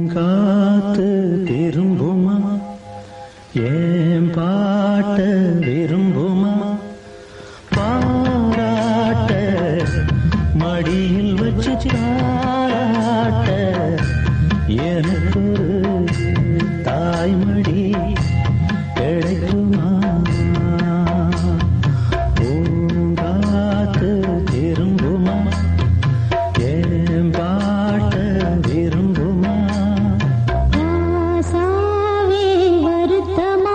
பூங்காத்து திரும்புமா ஏன் பாட்ட விரும்புமா பாராட்ட மடியில் வச்சு தாராட்ட எனக்கு ஒரு தாய்மடி கிடைக்குமா பூங்காத்து திரும்புமா ஏன் பாட்ட விரும்புமா ராசாவே வருத்தமா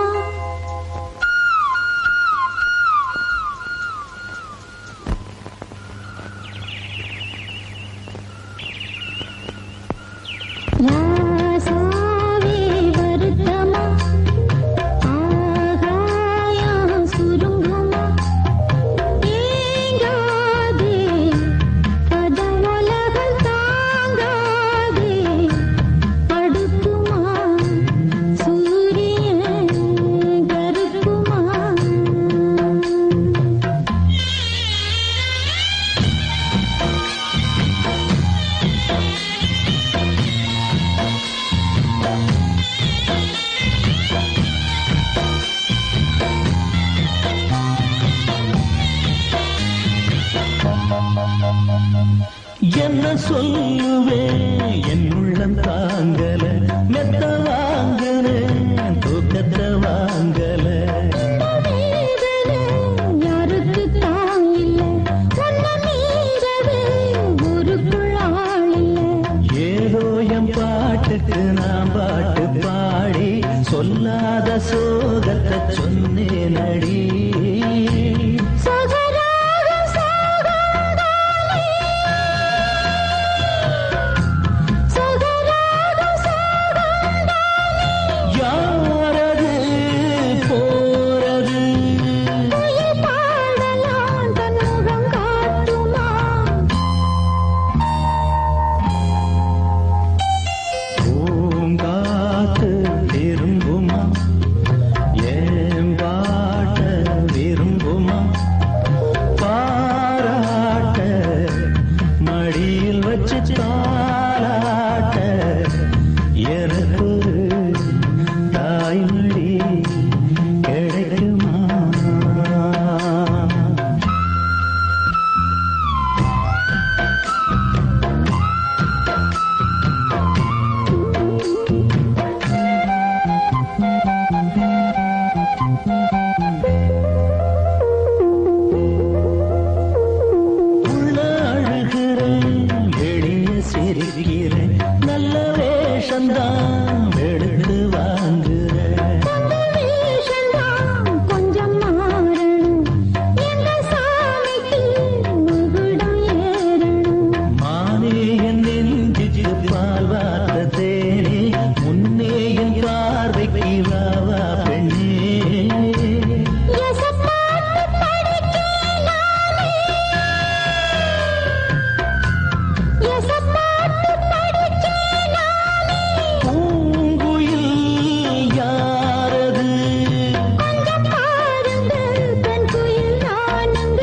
ராசாவே வருத்தமா ஆகாயம் சுருங்குமா ஏங்காதே பதம் உலகம் தாங்காதே படுக்குமா சூரியன் கருக்குமா என்ன சொல்லுவேன் என் உள்ளம் தாங்கல மெத்த வாங்கல தூக்கத்தை வாங்கல வேதனை யாருக்கு தாங்கில்ல உன்னை மீறவே ஊருக்குள் ஆளில்ல ஏதோ என் பாட்டுக்கு நான் பாட்டு பாடி சொல்லாத சோகத்தை சொன்னேன் அடி சகராகம் சோகங்காலே சகராகம் சோகங்காலே யாரது போறது உயிர் பாடலாம் தன் முகம் காட்டுமா பூங்காத்து திரும்புமா ஏன் பாட்ட விரும்புமா பாராட்ட மடியில் வச்சு தாராட்ட எனக்கு ஒரு தாய்மடி கிடைக்குமா உள்ள அழுகிறேன் வெளிய சிரிக்கிறேன் நல்ல வேஷந்தான் எடுத்து வாங்குறேன் வேஷந்தான் கொஞ்சம் மாறணும் எங்க சாமிக்கு முகுடம் ஏறணும் மானே என் நெஞ்சுக்கு பால் வார்த்த தேனே முன்னே என் பார்வைக்கு வாவா பெண்ணே எசப்பாட்டு படிக்கலாமே எசப்பாட்டு படிக்கலாமே பூங்குயில் யாரது கொஞ்சம் பாருங்க பெண் குயில் நானுங்க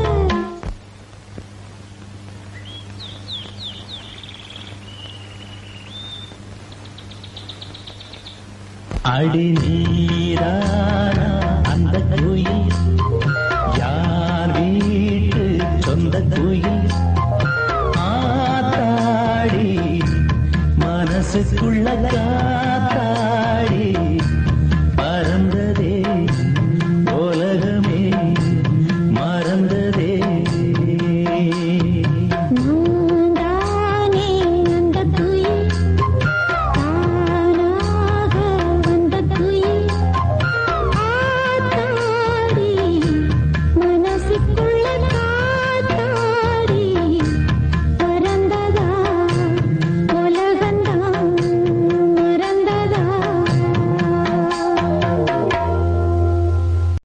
அடி நீரான அந்த குயில் யார் வீட்டு சொந்த குயில் ஆத்தாடி மனசுக்குள்ள காத்தாடி பறந்ததே உலகமே மறந்ததே